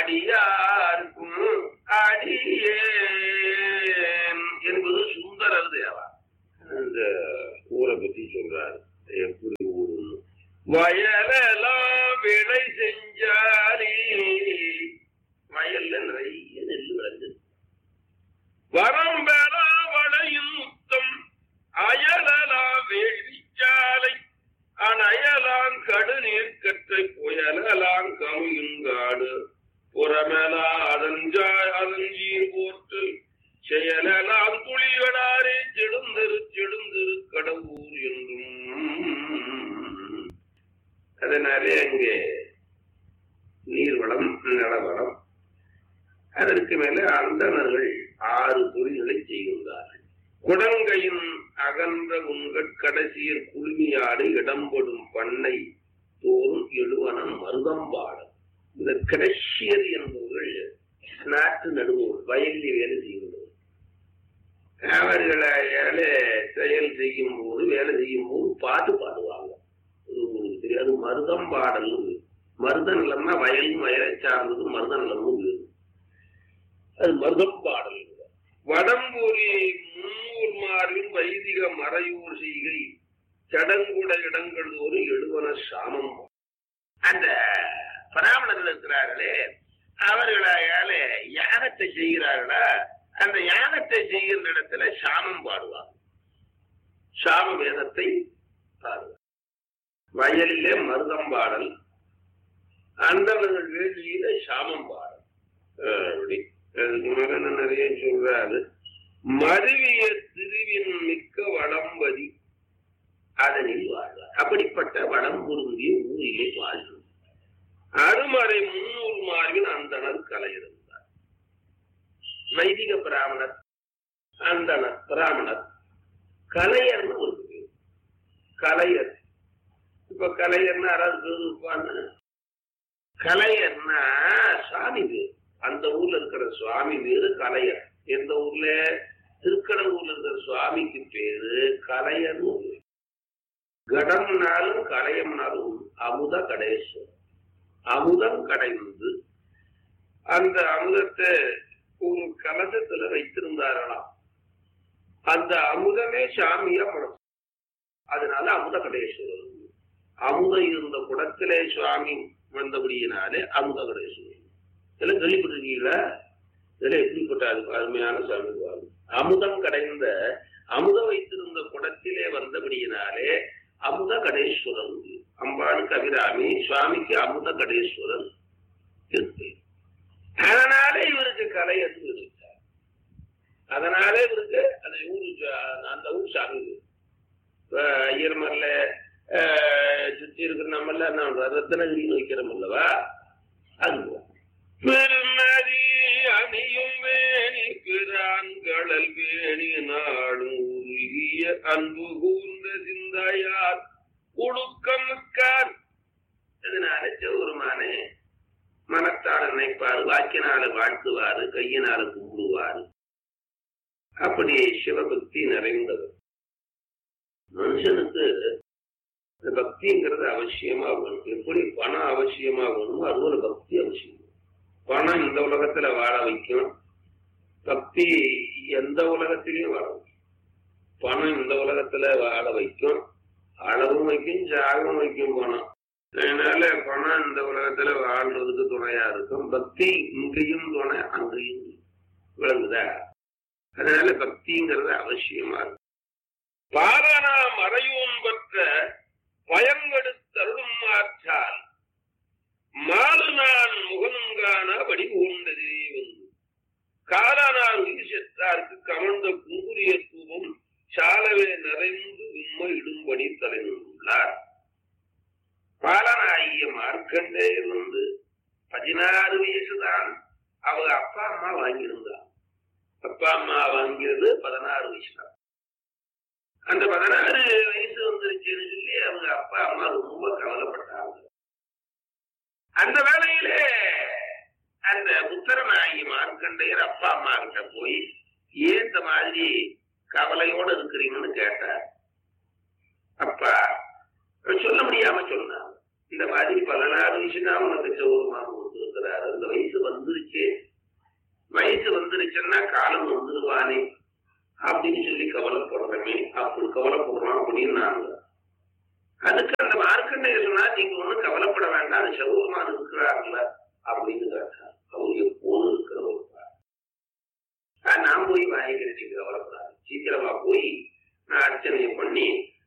அடியார்க்கும் அடியே என்பது சுந்தரர் தேவா அந்த ஊரை பத்தி சொல்றாரு எப்படி ஊருன்னு வயலெல்லாம் விளை செஞ்சாரி வயல்ல நிறைய நெல் விளைஞ்சது வரம் பெறா வளையும் முத்தம் அயலலா வேள்விச்சாலை அனயலான் கடுநீர் கற்றை புயலலான் கமுயுங்காடு புறமெலா அதஞ்சா அதஞ்சீர் போற்றல் செயலலாம் துளிகளாரே செடுந்திரு செடுந்திரு கடவுர் என்றும் அதனாலே அங்கே நீர்வளம் நிலவளம் அதற்கு மேலே அந்தணர்கள் ஆறு தொழில்களை செய்கின்றார்கள் குடங்கையின் அகன்ற உங்கள் கடைசியில் குழுமியாடு இடம்படும் பண்ணை தோறும் எழுவனம் மருதம்பாடம் இந்த கடைசியர் என்பவர்கள் நாட்டு நடுவோர் வயலில் வேலை செய்கின்றவர் அவர்களால செயல் செய்யும் போது வேலை செய்யும் போது பாட்டு பாடுவாங்க இது உங்களுக்கு தெரியாது மருதம் பாடல் மருத நிலம்னா வயலும் வயலை சார்ந்தது மருத நிலமும் வேறு அது மருதம் பாடல் வடம்பூரி முன்னூர் மாறின் வைதிக மறையூர் செய்கை சடங்குட இடங்கள் ஒரு எழுவன சாமம் அந்த பிராமணர்கள் இருக்கிறார்களே அவர்களால யாகத்தை செய்கிறார்களா அந்த யாகத்தை செய்கின்ற இடத்துல சாமம் பாடுவாங்க சாம வேதத்தை பாடுவார் வயலிலே மருதம் பாடல் அந்தவர்கள் வேள்வியில சாமம் பாடல் அஹ் அப்படி அதுக்கு மேல நிறைய சொல்றாரு மருவிய திருவின் மிக்க வளம்பதி அதனில் வாழ்வார் அப்படிப்பட்ட வளம் பொருந்திய ஊரிலே வாழ்வு அருமறை முன்னூறு மார்பின் அந்தனர் கலை இருந்தார் வைதிக பிராமணர் அந்தனர் பிராமணர் கலையர்னு ஒரு பேர் கலையர் இப்ப கலையர்னா யாராவது பேர் இருப்பான்னு கலையர்னா சாமி பேர் அந்த ஊர்ல இருக்கிற சுவாமி பேரு கலையர் எந்த ஊர்ல திருக்கடவுர்ல இருக்கிற சுவாமிக்கு பேரு கலையர்னு பேரு. கடம்னாலும் கலையம்னாலும் அமுத கடேஸ்வரர் அமுதம் கடைந்து அந்த அமுதத்தை ஒரு கலசத்துல வைத்திருந்தார்களாம் அந்த அமுதமே சாமியா மனம் அதனால அமுத கடேஸ்வரர் அமுதம் இருந்த குடத்திலே சுவாமி வந்தபடியினாலே அமுத கடேஸ்வரர் இதெல்லாம் கேள்விப்பட்டிருக்கீங்களா இதெல்லாம் எப்படிப்பட்ட அது அருமையான சாமி பாரு அமுதம் கடைந்த அமுதம் வைத்திருந்த குடத்திலே வந்தபடியினாலே அமுத கடேஸ்வரன் அம்பாளுக்கு அபிராமி சுவாமிக்கு அமுத கடேஸ்வரன் இருக்கு அதனால இவருக்கு கலை அது இருக்கார் அதனால இவருக்கு அந்த ஊரு சா- அந்த ஊர் சாமி இப்ப ஐயர்மல்ல ஆஹ், சுத்தி இருக்கிற நம்மள நம்ம ரத்தனகிரின்னு வைக்கிறோம் அல்லவா அது போல. பெருநதி அணியும் வேணி பிரான்களல் வேணி நாடும் உருகிய அன்பு கூர்ந்த சிந்தையார் ஒழுக்கம் மிக்கார் இதனால சிவருமானே மனத்தால் நினைப்பார் வாக்கினால வாழ்த்துவாரு கையினால கும்பிடுவாரு அப்படி சிவபக்தி நிறைந்தவர் மனுஷனுக்கு இந்த பக்திங்கிறது அவசியமா வேணும் எப்படி பணம் அவசியமா வேணுமோ அதுபோல பக்தி அவசியம் பணம் இந்த உலகத்துல வாழ வைக்கும் பக்தி எந்த உலகத்திலையும் வாழ வைக்கும் பணம் இந்த உலகத்துல வாழ வைக்கும் அளவும் வைக்கும் ஜாகவும் வைக்கும் பணம் அதனால பணம் இந்த உலகத்துல வாழ்றதுக்கு துணையா இருக்கும் பக்தி இங்கேயும் துணை அங்கேயும் விளங்குதா அதனால பக்திங்கிறது அவசியமா இருக்கும் பாலனா மறையூன் பெற்ற பயங்கெடுத்தருளும் மாற்றால் மாலு நான் முகனுங்கான படி ஊர்ந்ததே வந்து காலனார் உயிர் செத்தார்க்கு கமழ்ந்த குங்குரிய தூபம் சாலவே நிறைந்து உண்மை இடும்படி தலைநின்றுள்ளார் பாலனாகிய மார்க்கண்டேயர் வந்து பதினாறு வயசுதான் அவங்க அப்பா அம்மா வாங்கியிருந்தார் அப்பா அம்மா வாங்கியது பதினாறு வயசு தான் அந்த பதினாறு வயசு வந்துருச்சுன்னு சொல்லி அவங்க அப்பா அம்மா ரொம்ப கவலைப்பட்டாங்க அந்த வேளையிலே அந்த புத்திரனாகி மார்க்கண்டையர் அப்பா அம்மா கிட்ட போய் ஏன் இந்த மாதிரி கவலையோட இருக்கிறீங்கன்னு கேட்டார் அப்பா சொல்ல முடியாம சொன்னாங்க இந்த மாதிரி பதினாறு வயசு தான் உனக்கு சௌகரமாக கொடுத்துருக்க இருக்கிறாரு அந்த வயசு வந்துருச்சு வயசு வந்துருச்சுன்னா காலம் வந்துருவானே அப்படின்னு சொல்லி கவலைப்படுறமே அப்படி கவலைப்படுறோம் அப்படின்னு நாங்க அதுக்கு அந்த மார்க்கண்டைய சொன்னா நீங்க ஒண்ணும் கவலைப்பட வேண்டாம் அது சௌகரமான இருக்கிறாருல்ல அப்படின்னு கேட்டார் அவர் எப்போதும் இருக்கிறவர் நான் போய் வாங்கிக்கிறேன் நீங்க கவலைப்படாது சீக்கிரமா போய் நான் அர்ச்சனையை பண்ணி